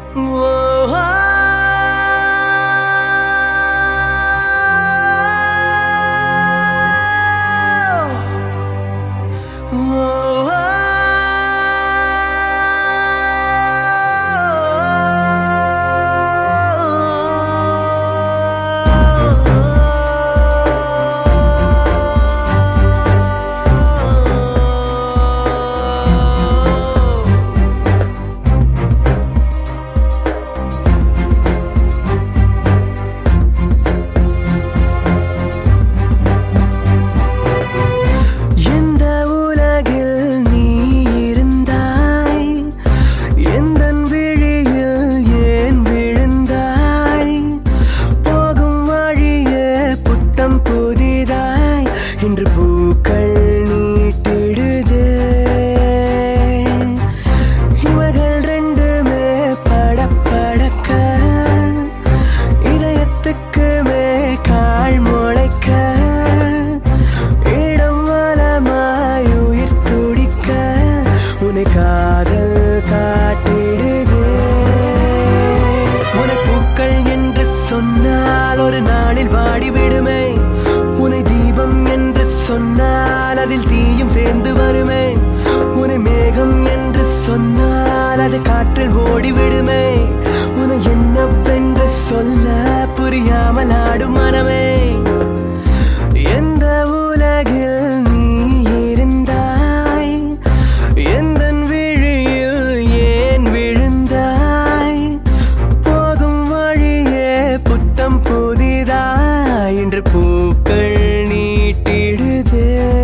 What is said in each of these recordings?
எந்த உலகில் நீ இருந்தாய் எந்தன் விழியில் ஏன் விழுந்தாய் போகும் வழியே புத்தம் புதிதாய் இன்று பூக்கள் நீட்டிடுதே இவைகள் ரெண்டுமே படப்படக்க இதயத்துக்குமே கால் முளைக்க இடம் வலமாய் உயிர் துடிக்க உன்னை காதல் காட்டிடுதே உன்னை பூக்கள் என்று சொன்னால் ஒரு நாளில் வாடிவிடுமே உன்னை தீபம் என்று சொன்னால் அதில் தீயும் சேர்ந்து வருமே உன்னை மேகம் என்று சொன்னால் அது காற்றில் ஓடிவிடுமே உன்னை என்னவென்று சொல்ல புரியாமல் ஆடும் மனமே எந்த உலகில் நீ இருந்தாய் எந்தன் விழியில் ஏன் விழுந்தாய் போகும் வழியே புத்தம் புதிதாய் இன்று பூக்கள் நீட்டிடுதே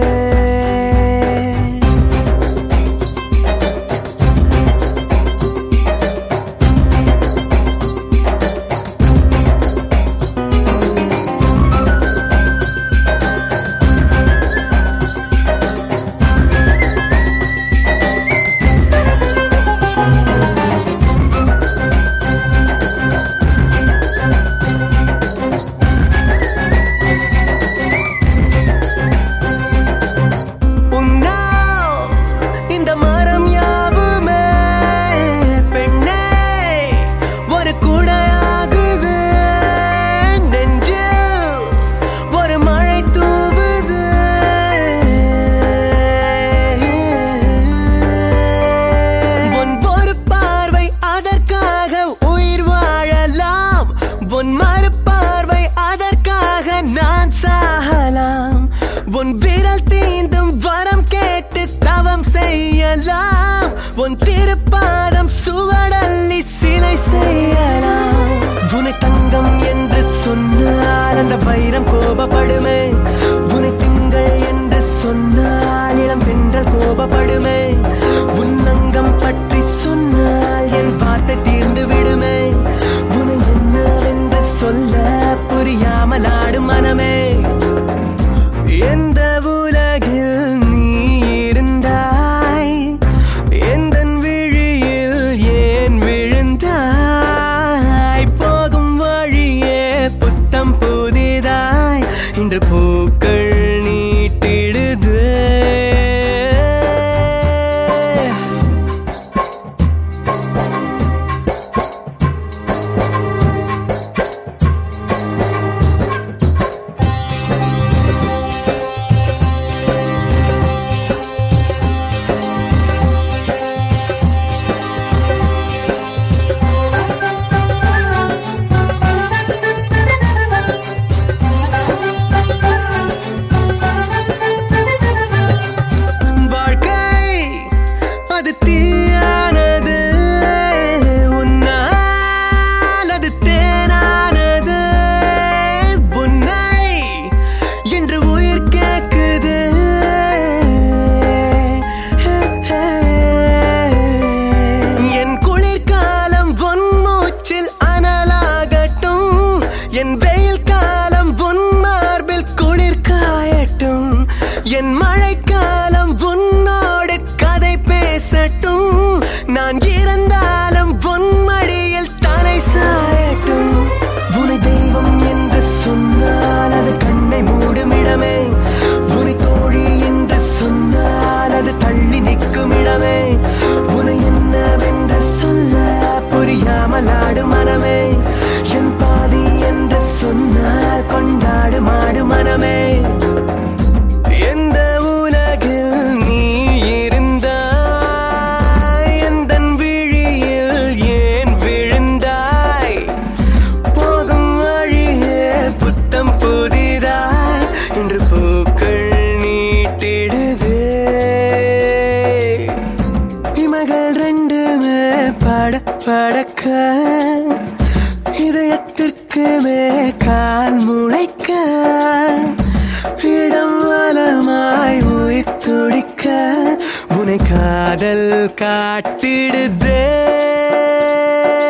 உன்னால் இந்த மரம் யாவுமே பெண்ணே ஒரு குடையாகுது நெஞ்சில் ஒரு மழை தூவுது உன் ஒரு பார்வை அதற்காக உயிர் வாழலாம் உன் மறுபார்வை அதற்காக நான் சாகலாம் உன் விரல் தீந்தும் வரம் கேட்டு தவம் செய்யலாம் உன் திருப்பாதம் சுவடல்லி சிலை செய்யலாம் உன்னை தங்கம் என்று சொன்னால் அந்த வைரம் கோபப்படுமே உன்னை திங்கள் என்று சொன்னால் இளம் தென்றல் கோபப்படுமே உன் அங்கம் பற்றி சொன்னால் என் வார்த்தை தீர்ந்து விடுமே உன்னை என்னவென்று சொல்ல புரியாமல் ஆடும் மனமே எந்த உலகில் நீ இருந்தாய் எந்தன் விழியில் ஏன் விழுந்தாய் மரமே என் பாதி என்று சொன்னால் கொண்டாடு மாடு மனமே எந்த உலகில் நீ இருந்தாய் எந்தன் விழியில் ஏன் விழுந்தாய் போகும் வழியே புத்தம் புதிதாய் இன்று பூக்கள் நீட்டிடுதே இமைகள் ரெண்டுமே பட படக்க இதயத்திற்குமே கால் முளைக்க இடம் வலமாய் உயிர் துடிக்க உனை காதல் காட்டிடுதே